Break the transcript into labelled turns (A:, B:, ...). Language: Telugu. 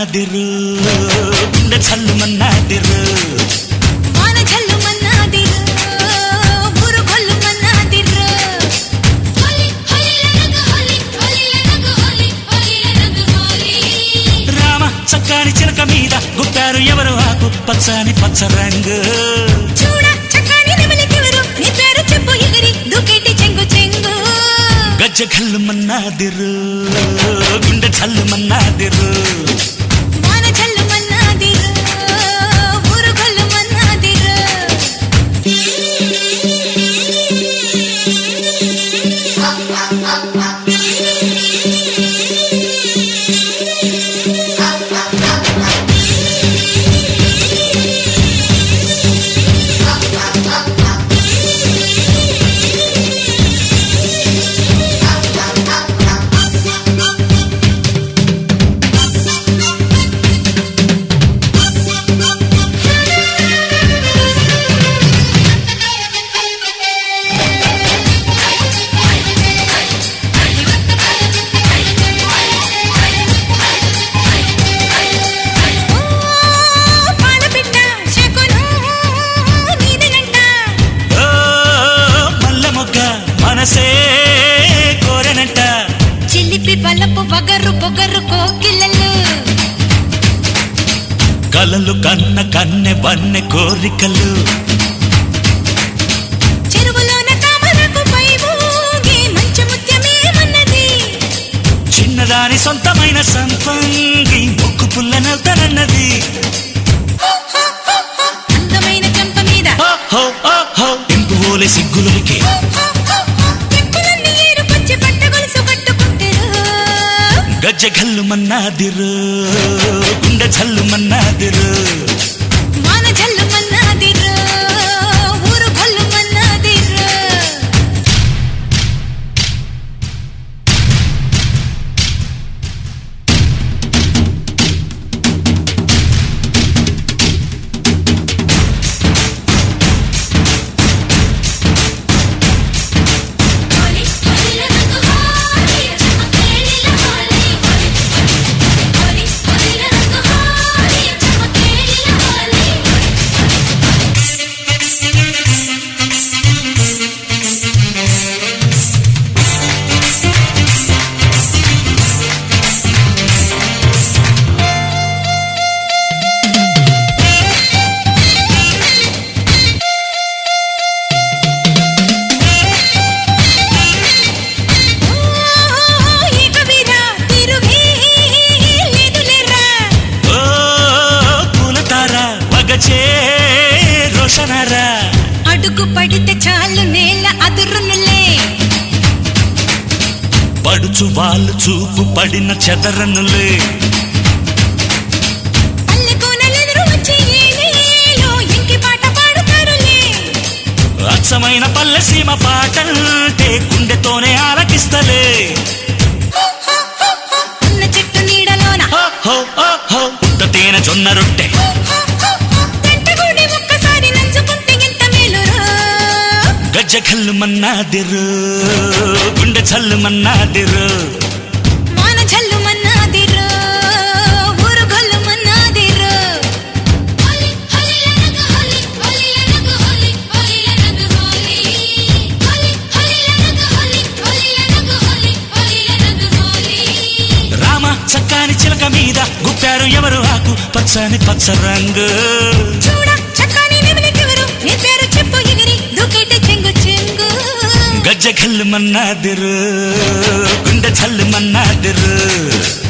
A: మన్నాదిరు గుండె చల్లు మన్నాదిరు
B: వాన జల్లు మన్నాదిరు ఊరు గొల్లు మన్నాదిరు హోలీ హోలీ లనగ హోలీ హోలీ లనగ హోలీ హోలీ లనగ హోలీ
A: రామ చక్కని చిలక మీద గుప్పారు ఎవరు ఆకు పచ్చని పచ్చ రంగు
B: చూడ చక్కని నెమలికెవరు నీ పేరు చెప్పు ఎగిరి దూకేటి చెంగు చెంగు
A: గజ్జ కల్లు మన్నాదిరు గుండె చల్లు మన్నాదిరు
B: వాన జల్లు మన్నాదిరు ఊరు గొల్లు మన్నాదిరు ఓ పాలపిట్ట శకునం నీదనంట
A: ఓ మల్ల మొగ్గ మనసే కోరెనంట
B: చిలిపి బలపు వగరు పొగరు కోకిలలు
A: కలలు కన్న కన్నె వన్నె కోరికలు
B: చెరువులోన తామరకు పై ఊగి మంచు ముత్యమేమన్నది
A: చిన్నదాని సొంతమైన సంపంగి ముక్కు పుల్లనవుతానన్నది
B: అందమైన చెంప మీద
A: ఓహో ఓహో ఇంపు ఓలే సిగ్గులకి
B: చెప్పులన్నీ ఏరుకొచ్చి పట్ట గొలుసు కట్టుకుంటారు
A: గజ్జ గల్లు మన్నాదిరు గుండె చల్లు మన్నాదిరు
B: వాన జల్లు మన్నాదిరు ఊరు గొల్లు మన్నాదిరు హోలీ హోలీ లనగ హోలీ చమకేలిల హోలీ హోలీ హోలీ లనగ హోలీ చమకేలిల హోలీ ఈ కవిరా తిరుగే లేదులేరా
A: ఓ పూలతార వగచే రోషనారా
B: అడుగు పడితే చాలు నేల అదురునులే
A: పడుచు వాళ్ళు చూపు పడిన చెదరనులే
B: పల్లె కోనలెదురు వచ్చి ఏలేలో ఇంకి పాట పాడుతారులే
A: అచ్చమైన పల్లె సీమ పాటంటే గుండెతోనే ఆలకిస్తలే
B: ఉన్న చెట్టు నీడలోన
A: ఓహో ఓహో ఉత్త తేనె జొన్న రొట్టె
B: వెంటగూడి ఒక్కసారి నంచుకుంటే ఎంత మేలురా
A: గజ్జ కల్లు మన్నాదిరు గుండె చల్లు మన్నాదిరు
B: వాన జల్లు మన్నాదిరు ఊరు గొల్లు మన్నాదిరు హోలీ హోలీ లనగ హోలీ హోలీ లనగ హోలీ హోలీ లనగ హోలీ హోలీ హోలీ లనగ హోలీ హోలీ లనగ హోలీ హోలీ లనగ హోలీ
A: రామ చక్కని చిలక మీద గుప్పారు ఎవరు ఆకు పచ్చని పచ్చ రంగు
B: చూడ చక్కని నెమలికెవరు నీ పేరు చెప్పు ఎగిరి దూకేటి చెంగు చెంగు
A: గజ్జ కల్లు మన్నాదిరు గుండె చల్లు మన్నాదిరు